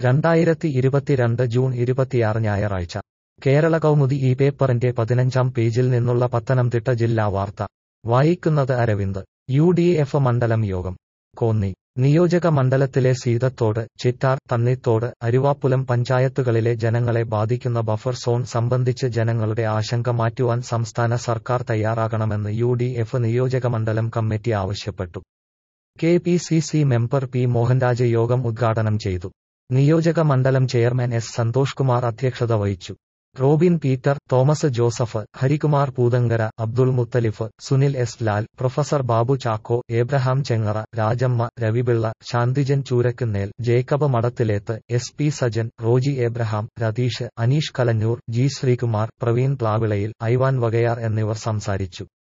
രണ്ടായിരത്തി ഇരുപത്തിരണ്ട് ജൂൺ ഇരുപത്തിയാറ് ഞായറാഴ്ച കേരള കൗമുദി ഈ പേപ്പറിന്റെ പതിനഞ്ചാം പേജിൽ നിന്നുള്ള പത്തനംതിട്ട ജില്ലാ വാർത്ത വായിക്കുന്നത് അരവിന്ദ് യു ഡി എഫ് മണ്ഡലം യോഗം കോന്നി നിയോജക മണ്ഡലത്തിലെ സീതത്തോട് ചിറ്റാർ തണ്ണിത്തോട് അരുവാപ്പുലം പഞ്ചായത്തുകളിലെ ജനങ്ങളെ ബാധിക്കുന്ന ബഫർ സോൺ സംബന്ധിച്ച് ജനങ്ങളുടെ ആശങ്ക മാറ്റുവാൻ സംസ്ഥാന സർക്കാർ തയ്യാറാകണമെന്ന് യു ഡി എഫ് നിയോജകമണ്ഡലം കമ്മിറ്റി ആവശ്യപ്പെട്ടു K P C C member P Mohanraj യോഗം ഉദ്ഘാടനം ചെയ്തു നിയോജക മണ്ഡലം ചെയർമാൻ എസ് സന്തോഷ് കുമാർ അധ്യക്ഷത വഹിച്ചു Robin Peter Thomas Joseph Harikumar Poothankara Abdul Muthalif Sunil S Lal professor Babu Chacko Abraham Chengara Rajamma Ravipillai Shanthijan Choorakkunnel Jacob Madathileth S P Sajan Roji Abraham Ratheesh Aneesh Kalanjoor G Sreekumar Praveen Plavilayil Ivan Vakayar എന്നിവർ സംസാരിച്ചു